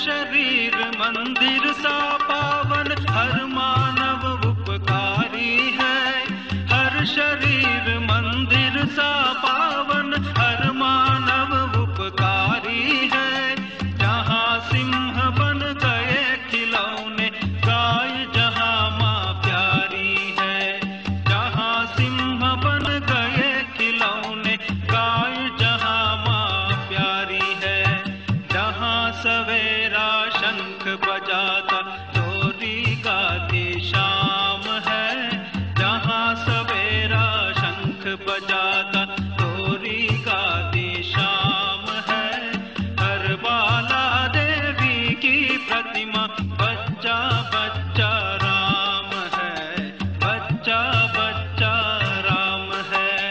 शरीर मंदिर सा पावन हर मानव उपकारी है हर शरीर मंदिर सा पावन हर मानव उपकारी है जहाँ सिंह बन गए खिलौने गाय जहाँ माँ प्यारी है जहाँ सिंह बन गए खिलौने गाय जहाँ माँ प्यारी है जहाँ सवेरा शंख बजाता चोरी गाती शाम है जहाँ सवेरा शंख बजाता चोरी गाती शाम है हर बाला देवी की प्रतिमा बच्चा बच्चा राम है बच्चा बच्चा राम है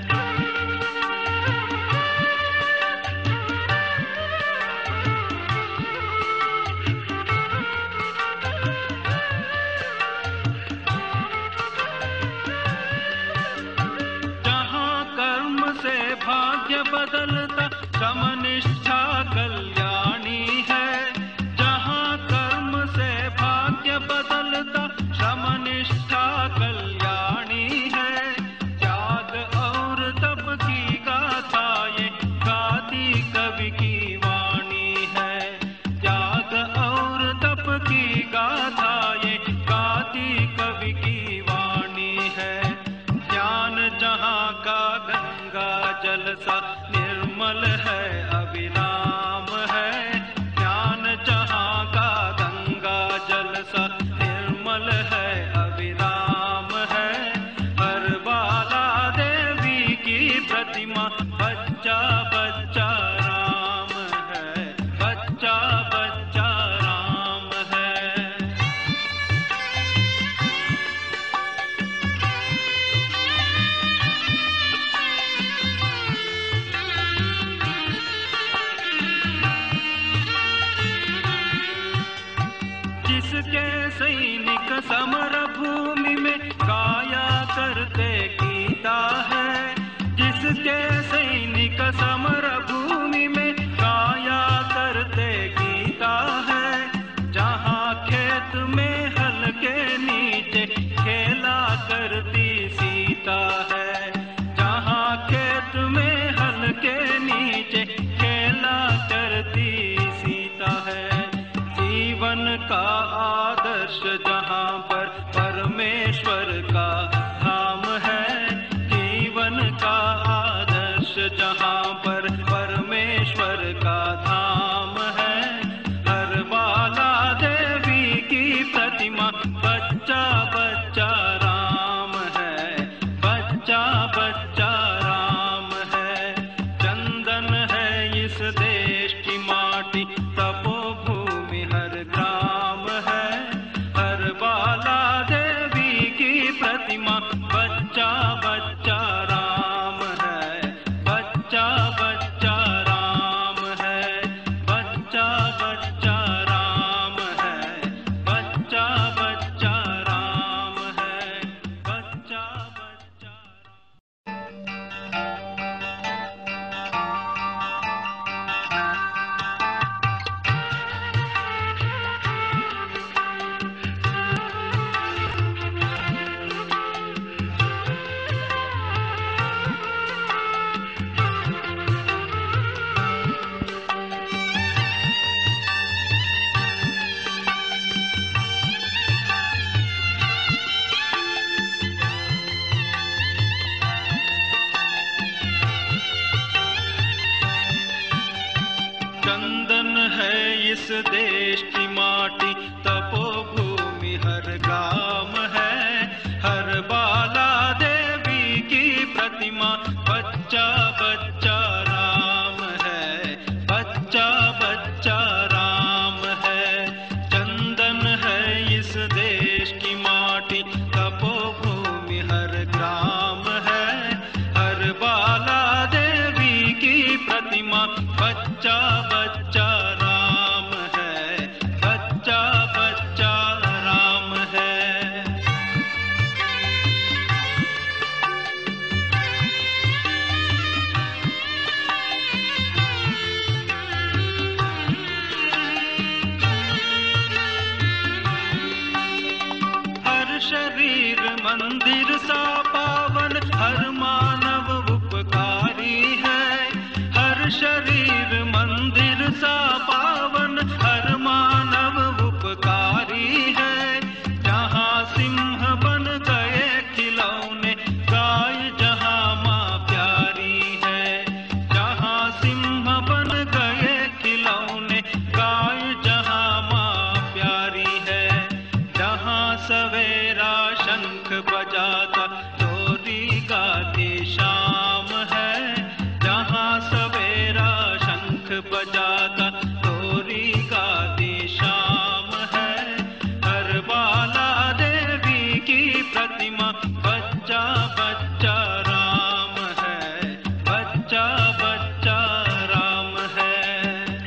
जहाँ कर्म से भाग्य बदलता समनिष्ठा कल्याणी है जहाँ कर्म से भाग्य बदलता समनिष्ठा कल्याणी है त्याग और तप की गाथा ये गाती कवि की वाणी है त्याग और तप की गाथा ये गाती कवि की वाणी है ज्ञान जहाँ का गंगा जल सा निर्मल है अविराम है ज्ञान जहाँ का गंगा जल सा निर्मल है अविराम है हर बाला देवी की प्रतिमा बच्चा बच्चा राम है बच्चा बच्चा राम है जिसके सैनिक समर भूमि में गाया करते गीता है जिसके सैनिक समर भूमि में गाया करते गीता है जहाँ खेत में हल के नीचे खेला करती सीता है जहाँ खेत में हल के नीचे खेला करती सीता है जीवन का आदर्श जहाँ पर परमेश्वर का धाम है जीवन का आदर्श जहाँ पर परमेश्वर का धाम है हर बाला देवी की प्रतिमा बच्चा बच्चा राम है बच्चा बच्चा राम है चंदन है इस देश की माटी तपोभूमि हर ग्राम है हर बाला देवी की प्रतिमा बच्चा बच्चा राम है बच्चा बच्चा राम है बच्चा बच्चा राम है बच्चा बच्चा राम है बच्चा बच्चा चंदन है इस देश की माटी तपोभूमि हर गाम है हर बाला देवी की प्रतिमा बच्चा बच्चा राम है बच्चा बच्चा राम है चंदन है इस देश की माटी तपोभूमि हर ग्राम है हर बाला देवी की प्रतिमा बच्चा बच्चा राम है बच्चा बच्चा राम है मंदिर सा पावन हर मानव उपकारी है हर शरीर मंदिर सा पावन हर मानव उपकारी है जहाँ सिंह बन गए खिलौने गाय जहाँ माँ प्यारी है जहाँ सिंह बन गए खिलौने गाय जहाँ माँ प्यारी है जहाँ सवेरा शंख बजाता लोरी गाती शाम है जहाँ सवेरा शंख बजाता लोरी गाती शाम है हर बाला देवी की प्रतिमा बच्चा बच्चा राम है बच्चा बच्चा राम है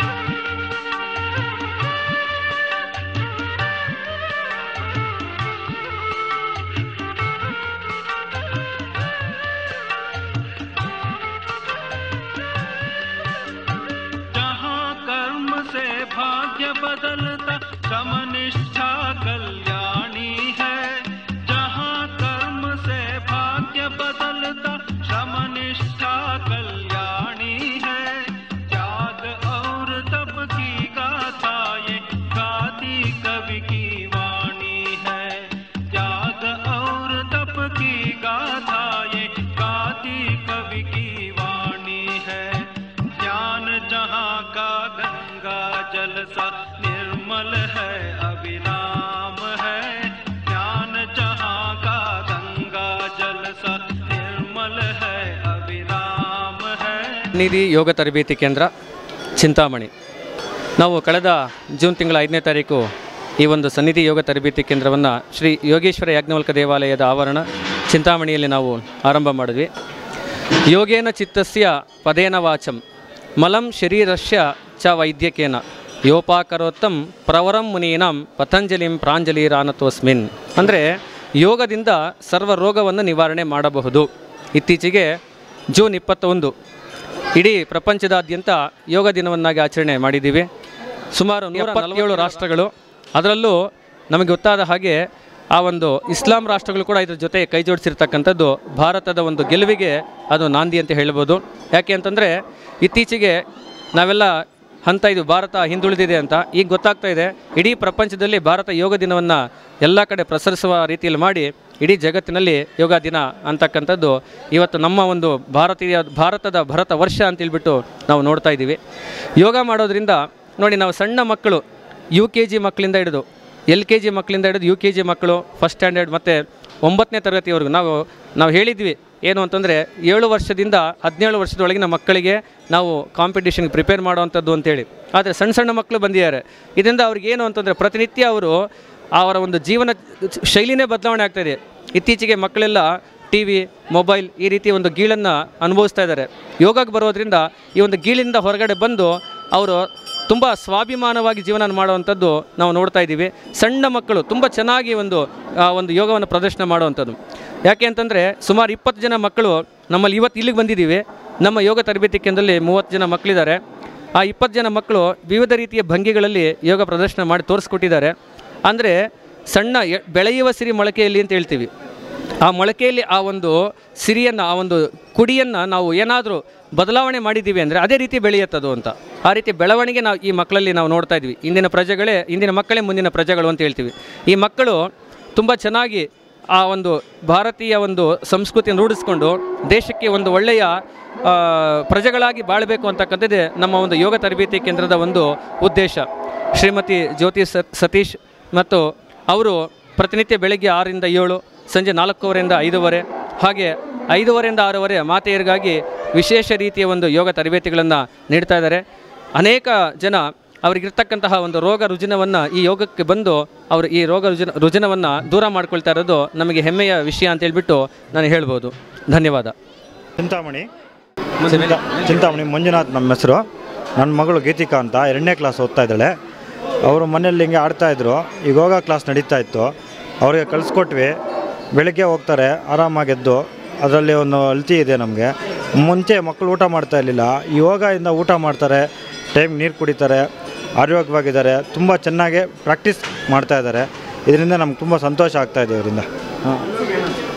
जहाँ कर्म से भाग्य बदलता समनिष्ठा कल्याणी है जहाँ कर्म से भाग्य बदलता समनिष्ठा कल्याणी है त्याग और तप की गाथा ये गाती कवि की वाणी है त्याग और तप की गाथा ये गाती कवि की वाणी है ज्ञान जहाँ का गंगा जल सा निर्मल है अविराम है ज्ञान जहाँ का गंगा जल सा निर्मल है अविराम है ಸನ್ನಿಧಿ ಯೋಗ ತರಬೇತಿ ಕೇಂದ್ರ ಚಿಂತಾಮಣಿ ನಾವು ಕಳೆದ ಜೂನ್ ತಿಂಗಳ ಐದನೇ ತಾರೀಕು ಈ ಒಂದು ಸನ್ನಿಧಿ ಯೋಗ ತರಬೇತಿ ಕೇಂದ್ರವನ್ನು ಶ್ರೀ ಯೋಗೇಶ್ವರ ಯಾಜ್ಞವಲ್ಕ ದೇವಾಲಯದ ಆವರಣ ಚಿಂತಾಮಣಿಯಲ್ಲಿ ನಾವು ಆರಂಭ ಮಾಡಿದ್ವಿ ಯೋಗೇನ ಚಿತ್ತಸ್ಯ ಪದೇನ ವಾಚಂ ಮಲಂ ಶರೀರಸ್ಯ ಚ ವೈದ್ಯಕೇನ ಯೋಪಾಕರೋತ್ತಂ ಪ್ರವರಂ ಮುನೀನಾಂ ಪತಂಜಲಿಂ ಪ್ರಾಂಜಲಿರಾನತೋಸ್ಮಿನ್ ಅಂದರೆ ಯೋಗದಿಂದ ಸರ್ವ ರೋಗವನ್ನು ನಿವಾರಣೆ ಮಾಡಬಹುದು ಇತ್ತೀಚೆಗೆ ಜೂನ್ ಇಪ್ಪತ್ತೊಂದು ಇಡೀ ಪ್ರಪಂಚದಾದ್ಯಂತ ಯೋಗ ದಿನವನ್ನಾಗಿ ಆಚರಣೆ ಮಾಡಿದ್ದೀವಿ ಸುಮಾರು ನೂರ ನಲವತ್ತೇಳು ರಾಷ್ಟ್ರಗಳು ಅದರಲ್ಲೂ ನಮಗೆ ಗೊತ್ತಾದ ಹಾಗೆ ಆ ಒಂದು ಇಸ್ಲಾಂ ರಾಷ್ಟ್ರಗಳು ಕೂಡ ಇದ್ರ ಜೊತೆ ಕೈ ಜೋಡಿಸಿರ್ತಕ್ಕಂಥದ್ದು ಭಾರತದ ಒಂದು ಗೆಲುವಿಗೆ ಅದು ನಾಂದಿ ಅಂತ ಹೇಳ್ಬೋದು ಯಾಕೆ ಅಂತಂದರೆ ಇತ್ತೀಚೆಗೆ ನಾವೆಲ್ಲ ಹಂತ ಇದು ಭಾರತ ಹಿಂದುಳಿದಿದೆ ಅಂತ ಈಗ ಗೊತ್ತಾಗ್ತಾ ಇದೆ ಇಡೀ ಪ್ರಪಂಚದಲ್ಲಿ ಭಾರತ ಯೋಗ ದಿನವನ್ನು ಎಲ್ಲ ಕಡೆ ಪ್ರಸರಿಸುವ ರೀತಿಯಲ್ಲಿ ಮಾಡಿ ಇಡೀ ಜಗತ್ತಿನಲ್ಲಿ ಯೋಗ ದಿನ ಅಂತಕ್ಕಂಥದ್ದು ಇವತ್ತು ನಮ್ಮ ಒಂದು ಭಾರತೀಯ ಭಾರತದ ಭರತ ವರ್ಷ ಅಂತೇಳ್ಬಿಟ್ಟು ನಾವು ನೋಡ್ತಾ ಇದ್ದೀವಿ ಯೋಗ ಮಾಡೋದ್ರಿಂದ ನೋಡಿ ನಾವು ಸಣ್ಣ ಮಕ್ಕಳು ಯು ಕೆ ಜಿ ಮಕ್ಕಳಿಂದ ಹಿಡಿದು ಎಲ್ ಕೆ ಜಿ ಮಕ್ಕಳಿಂದ ಹಿಡಿದು ಯು ಕೆ ಜಿ ಮಕ್ಕಳು ಫಸ್ಟ್ ಸ್ಟ್ಯಾಂಡರ್ಡ್ ಮತ್ತು ಒಂಬತ್ತನೇ ತರಗತಿವರೆಗೂ ನಾವು ನಾವು ಹೇಳಿದ್ವಿ ಏನು ಅಂತಂದರೆ ಏಳು ವರ್ಷದಿಂದ ಹದಿನೇಳು ವರ್ಷದೊಳಗಿನ ಮಕ್ಕಳಿಗೆ ನಾವು ಕಾಂಪಿಟೇಷನ್ಗೆ ಪ್ರಿಪೇರ್ ಮಾಡುವಂಥದ್ದು ಅಂತೇಳಿ ಆದರೆ ಸಣ್ಣ ಸಣ್ಣ ಮಕ್ಕಳು ಬಂದಿದ್ದಾರೆ ಇದರಿಂದ ಅವ್ರಿಗೆ ಏನು ಅಂತಂದರೆ ಪ್ರತಿನಿತ್ಯ ಅವರು ಅವರ ಒಂದು ಜೀವನ ಶೈಲಿನೇ ಬದಲಾವಣೆ ಆಗ್ತಾಯಿದೆ ಇತ್ತೀಚೆಗೆ ಮಕ್ಕಳೆಲ್ಲ ಟಿ ವಿ ಮೊಬೈಲ್ ಈ ರೀತಿ ಒಂದು ಗೀಳನ್ನು ಅನುಭವಿಸ್ತಾ ಇದ್ದಾರೆ ಯೋಗಕ್ಕೆ ಬರೋದ್ರಿಂದ ಈ ಒಂದು ಗೀಳಿಂದ ಹೊರಗಡೆ ಬಂದು ಅವರು ತುಂಬ ಸ್ವಾಭಿಮಾನವಾಗಿ ಜೀವನ ಮಾಡುವಂಥದ್ದು ನಾವು ನೋಡ್ತಾ ಇದ್ದೀವಿ ಸಣ್ಣ ಮಕ್ಕಳು ತುಂಬ ಚೆನ್ನಾಗಿ ಒಂದು ಆ, ಒಂದು ಯೋಗವನ್ನು ಪ್ರದರ್ಶನ ಮಾಡುವಂಥದ್ದು ಯಾಕೆ ಅಂತಂದರೆ ಸುಮಾರು ಇಪ್ಪತ್ತು ಜನ ಮಕ್ಕಳು ನಮ್ಮಲ್ಲಿ ಇವತ್ತು ಇಲ್ಲಿಗೆ ಬಂದಿದ್ದೀವಿ ನಮ್ಮ ಯೋಗ ತರಬೇತಿ ಕೇಂದ್ರದಲ್ಲಿ ಮೂವತ್ತು ಜನ ಮಕ್ಕಳಿದ್ದಾರೆ ಆ ಇಪ್ಪತ್ತು ಜನ ಮಕ್ಕಳು ವಿವಿಧ ರೀತಿಯ ಭಂಗಿಗಳಲ್ಲಿ ಯೋಗ ಪ್ರದರ್ಶನ ಮಾಡಿ ತೋರಿಸ್ಕೊಟ್ಟಿದ್ದಾರೆ ಅಂದರೆ ಸಣ್ಣ ಎ- ಬೆಳೆಯುವ ಸಿರಿ ಮೊಳಕೆಯಲ್ಲಿ ಅಂತ ಹೇಳ್ತೀವಿ ಆ ಮೊಳಕೆಯಲ್ಲಿ ಆ ಒಂದು ಸಿರಿಯನ್ನು ಆ ಒಂದು ಕುಡಿಯನ್ನು ನಾವು ಏನಾದರೂ ಬದಲಾವಣೆ ಮಾಡಿದ್ದೀವಿ ಅಂದರೆ ಅದೇ ರೀತಿ ಬೆಳೆಯುತ್ತದು ಅಂತ ಆ ರೀತಿ ಬೆಳವಣಿಗೆ ನಾವು ಈ ಮಕ್ಕಳಲ್ಲಿ ನಾವು ನೋಡ್ತಾ ಇದ್ವಿ ಇಂದಿನ ಪ್ರಜೆಗಳೇ ಇಂದಿನ ಮಕ್ಕಳೇ ಮುಂದಿನ ಪ್ರಜೆಗಳು ಅಂತ ಹೇಳ್ತೀವಿ ಈ ಮಕ್ಕಳು ತುಂಬ ಚೆನ್ನಾಗಿ ಆ ಒಂದು ಭಾರತೀಯ ಒಂದು ಸಂಸ್ಕೃತಿಯನ್ನು ರೂಢಿಸ್ಕೊಂಡು ದೇಶಕ್ಕೆ ಒಂದು ಒಳ್ಳೆಯ ಆ, ಪ್ರಜೆಗಳಾಗಿ ಬಾಳಬೇಕು ಅಂತಕ್ಕಂಥದ್ದೇ ನಮ್ಮ ಒಂದು ಯೋಗ ತರಬೇತಿ ಕೇಂದ್ರದ ಒಂದು ಉದ್ದೇಶ ಶ್ರೀಮತಿ ಜ್ಯೋತಿ ಸ ಸತೀಶ್ ಮತ್ತು ಅವರು ಪ್ರತಿನಿತ್ಯ ಬೆಳಗ್ಗೆ ಆರರಿಂದ ಏಳು ಸಂಜೆ ನಾಲ್ಕೂವರೆಯಿಂದ ಐದೂವರೆ ಹಾಗೆ ಐದೂವರೆಯಿಂದ ಆರೂವರೆ ಮಾತೆಯರಿಗಾಗಿ ವಿಶೇಷ ರೀತಿಯ ಒಂದು ಯೋಗ ತರಬೇತಿಗಳನ್ನು ನೀಡ್ತಾ ಇದ್ದಾರೆ ಅನೇಕ ಜನ ಅವರಿಗಿರ್ತಕ್ಕಂತಹ ಒಂದು ರೋಗ ರುಜಿನವನ್ನು ಈ ಯೋಗಕ್ಕೆ ಬಂದು ಅವರು ಈ ರೋಗ ರುಜಿನ ರುಜಿನವನ್ನು ದೂರ ಮಾಡ್ಕೊಳ್ತಾ ಇರೋದು ನಮಗೆ ಹೆಮ್ಮೆಯ ವಿಷಯ ಅಂತ ಹೇಳ್ಬಿಟ್ಟು ನಾನು ಹೇಳ್ಬೋದು ಧನ್ಯವಾದ ಚಿಂತಾಮಣಿ ಚಿಂತಾ- ಚಿಂತಾಮಣಿ ಮಂಜುನಾಥ್ ನಮ್ಮ ಹೆಸರು ನನ್ನ ಮಗಳು ಗೀತಿಕಾ ಅಂತ ಎರಡನೇ ಕ್ಲಾಸ್ ಓದ್ತಾ ಇದ್ದಾಳೆ ಅವರು ಮನೇಲಿ ಹಿಂಗೆ ಆಡ್ತಾಯಿದ್ರು ಈಗ ಯೋಗ ಕ್ಲಾಸ್ ನಡೀತಾ ಇತ್ತು ಅವ್ರಿಗೆ ಕಳಿಸ್ಕೊಟ್ವಿ ಬೆಳಗ್ಗೆ ಹೋಗ್ತಾರೆ ಆರಾಮಾಗೆದ್ದು ಅದರಲ್ಲಿ ಒಂದು ಅಲ್ತಿ ಇದೆ ನಮಗೆ ಮುಂಚೆ ಮಕ್ಕಳು ಊಟ ಮಾಡ್ತಾ ಇರಲಿಲ್ಲ ಯೋಗದಿಂದ ಊಟ ಮಾಡ್ತಾರೆ ಟೈಮ್ ನೀರು ಕುಡಿತಾರೆ ಆರೋಗ್ಯವಾಗಿದ್ದಾರೆ ತುಂಬ ಚೆನ್ನಾಗಿ ಪ್ರಾಕ್ಟೀಸ್ ಮಾಡ್ತಾ ಇದ್ದಾರೆ ಇದರಿಂದ ನಮ್ಗೆ ತುಂಬ ಸಂತೋಷ ಆಗ್ತಾ ಇದೆ ಇವರಿಂದ ಹಾಂ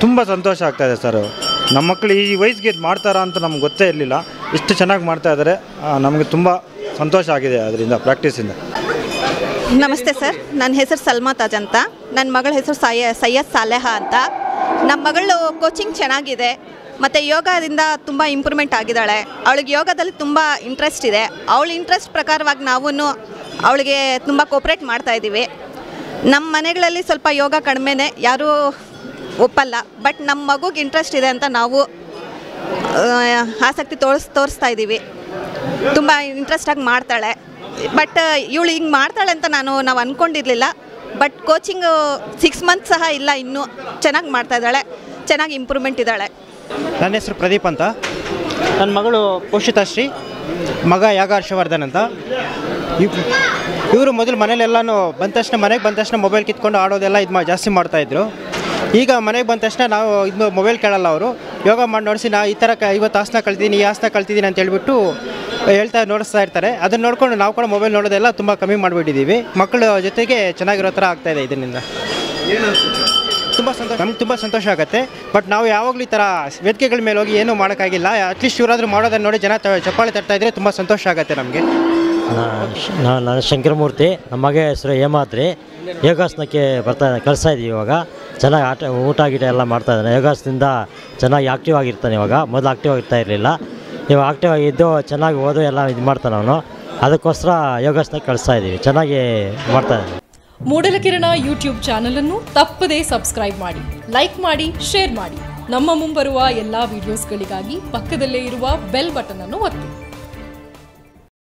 ತುಂಬ ಸಂತೋಷ ಆಗ್ತಾಯಿದೆ ಸರ್ ನಮ್ಮ ಮಕ್ಕಳು ಈ ವಯಸ್ಸಿಗೆ ಇದು ಮಾಡ್ತಾರಾ ಅಂತ ನಮ್ಗೆ ಗೊತ್ತೇ ಇರಲಿಲ್ಲ ಇಷ್ಟು ಚೆನ್ನಾಗಿ ಮಾಡ್ತಾ ಇದ್ದಾರೆ ನಮಗೆ ತುಂಬ ಸಂತೋಷ ಆಗಿದೆ ಅದರಿಂದ ಪ್ರಾಕ್ಟೀಸಿಂದ ನಮಸ್ತೆ ಸರ್ ನನ್ನ ಹೆಸರು ಸಲ್ಮಾ ತಾಜ್ ಅಂತ ನನ್ನ ಮಗಳ ಹೆಸರು ಸಯ್ಯ ಸೈಯದ್ ಸಾಲೆಹ ಅಂತ ನಮ್ಮ ಮಗಳು ಕೋಚಿಂಗ್ ಚೆನ್ನಾಗಿದೆ ಮತ್ತು ಯೋಗದಿಂದ ತುಂಬ ಇಂಪ್ರೂವ್ಮೆಂಟ್ ಆಗಿದ್ದಾಳೆ ಅವಳಿಗೆ ಯೋಗದಲ್ಲಿ ತುಂಬ ಇಂಟ್ರೆಸ್ಟ್ ಇದೆ ಅವಳ ಇಂಟ್ರೆಸ್ಟ್ ಪ್ರಕಾರವಾಗಿ ನಾವು ಅವಳಿಗೆ ತುಂಬ ಕೋಪ್ರೇಟ್ ಮಾಡ್ತಾ ಇದ್ದೀವಿ ನಮ್ಮ ಮನೆಗಳಲ್ಲಿ ಸ್ವಲ್ಪ ಯೋಗ ಕಡಿಮೆನೇ ಯಾರೂ ಒಪ್ಪಲ್ಲ ಬಟ್ ನಮ್ಮ ಮಗುಗೆ ಇಂಟ್ರೆಸ್ಟ್ ಇದೆ ಅಂತ ನಾವು ಆ, ಆಸಕ್ತಿ ತೋರಿಸ್ ತೋರಿಸ್ತಾ ಇದ್ದೀವಿ ತುಂಬ ಇಂಟ್ರೆಸ್ಟಾಗಿ ಮಾಡ್ತಾಳೆ ಬಟ್ ಇವಳು ಹಿಂಗೆ ಮಾಡ್ತಾಳೆ ಅಂತ ನಾನು ನಾವು ಅಂದ್ಕೊಂಡಿರಲಿಲ್ಲ ಬಟ್ ಕೋಚಿಂಗು ಸಿಕ್ಸ್ ಮಂತ್ ಸಹ ಇಲ್ಲ ಇನ್ನೂ ಚೆನ್ನಾಗಿ ಮಾಡ್ತಾ ಇದ್ದಾಳೆ ಚೆನ್ನಾಗಿ ಇಂಪ್ರೂವ್ಮೆಂಟ್ ಇದ್ದಾಳೆ ನನ್ನ ಹೆಸರು ಪ್ರದೀಪ್ ಅಂತ ನನ್ನ ಮಗಳು ಪೋಷಿತಾಶ್ರೀ ಮಗ ಯಾಗ ಹರ್ಷವರ್ಧನ್ ಅಂತ ಇವರು ಮೊದಲು ಮನೇಲೆಲ್ಲನೂ ಬಂದ ತಕ್ಷಣ ಮನೆಗೆ ಬಂದ ತಕ್ಷಣ ಮೊಬೈಲ್ ಕಿತ್ಕೊಂಡು ಆಡೋದೆಲ್ಲ ಇದು ಮಾ ಜಾಸ್ತಿ ಮಾಡ್ತಾಯಿದ್ರು ಈಗ ಮನೆಗೆ ಬಂದ ತಕ್ಷಣ ನಾವು ಇದು ಮೊಬೈಲ್ ಕೇಳಲ್ಲ ಅವರು ಯೋಗ ಮಾಡಿ ನೋಡಿಸಿ ನಾ ಈ ಥರ ಕ ಇವತ್ತು ಆಸನ ಕಲ್ತಿದ್ದೀನಿ ಈ ಆಸನ ಕಲ್ತಿದ್ದೀನಿ ಅಂತ ಹೇಳ್ಬಿಟ್ಟು ಹೇಳ್ತಾ ನೋಡಿಸ್ತಾ ಇರ್ತಾರೆ ಅದನ್ನು ನೋಡ್ಕೊಂಡು ನಾವು ಕೂಡ ಮೊಬೈಲ್ ನೋಡೋದೆಲ್ಲ ತುಂಬ ಕಮ್ಮಿ ಮಾಡಿಬಿಟ್ಟಿದ್ದೀವಿ ಮಕ್ಕಳ ಜೊತೆಗೆ ಚೆನ್ನಾಗಿರೋ ಥರ ಆಗ್ತಾಯಿದೆ ಇದರಿಂದ ತುಂಬ ಸಂತೋಷ ನಮ್ಗೆ ತುಂಬ ಸಂತೋಷ ಆಗುತ್ತೆ ಬಟ್ ನಾವು ಯಾವಾಗಲೂ ಈ ಥರ ವೇದಿಕೆಗಳ ಮೇಲೆ ಹೋಗಿ ಏನೂ ಮಾಡೋಕ್ಕಾಗಿಲ್ಲ ಅಟ್ಲೀಸ್ಟ್ ಇವರಾದರೂ ಮಾಡೋದನ್ನು ನೋಡಿ ಜನ ತ- ಚಪ್ಪಾಳೆ ತಟ್ತಾ ಇದ್ರೆ ತುಂಬ ಸಂತೋಷ ಆಗುತ್ತೆ ನಮಗೆ ನಾನು ನಾನು ಶಂಕರಮೂರ್ತಿ ನಮ್ಮ ಮಗ ಹೆಸರು ಹೇಮಾದ್ರಿ ಯೋಗಾಸನಕ್ಕೆ ಬರ್ತಾ ಕಳಿಸ್ತಾ ಇದ್ದೀವಿ ಇವಾಗ ಚೆನ್ನಾಗಿ ಆಟ ಊಟ ಗೀಟ ಎಲ್ಲ ಮಾಡ್ತಾ ಇದ್ದಾನೆ ಯೋಗಾಸನದಿಂದ ಚೆನ್ನಾಗಿ ಆಕ್ಟಿವ್ ಆಗಿರ್ತಾನೆ ಇವಾಗ ಮೊದಲು ಆಕ್ಟಿವ್ ಆಗಿರ್ತಾ ಇರಲಿಲ್ಲ ಇವಾಗ ಆಕ್ಟಿವ್ ಆಗಿದ್ದು ಚೆನ್ನಾಗಿ ಓದು ಎಲ್ಲ ಇದು ಮಾಡ್ತಾನೆ ಅವನು ಅದಕ್ಕೋಸ್ಕರ ಯೋಗಾಸನಕ್ಕೆ ಕಳಿಸ್ತಾ ಇದ್ದೀವಿ ಚೆನ್ನಾಗಿ ಮಾಡ್ತಾ ಇದ್ದಾನೆ ಮೂಡಲಕಿರಣ ಯೂಟ್ಯೂಬ್ ಚಾನಲ್ ಅನ್ನು ತಪ್ಪದೇ ಸಬ್ಸ್ಕ್ರೈಬ್ ಮಾಡಿ ಲೈಕ್ ಮಾಡಿ ಶೇರ್ ಮಾಡಿ ನಮ್ಮ ಮುಂಬರುವ ಎಲ್ಲಾ ವಿಡಿಯೋಸ್ಗಳಿಗಾಗಿ ಪಕ್ಕದಲ್ಲೇ ಇರುವ ಬೆಲ್ ಬಟನ್ ಅನ್ನು ಒತ್ತಿ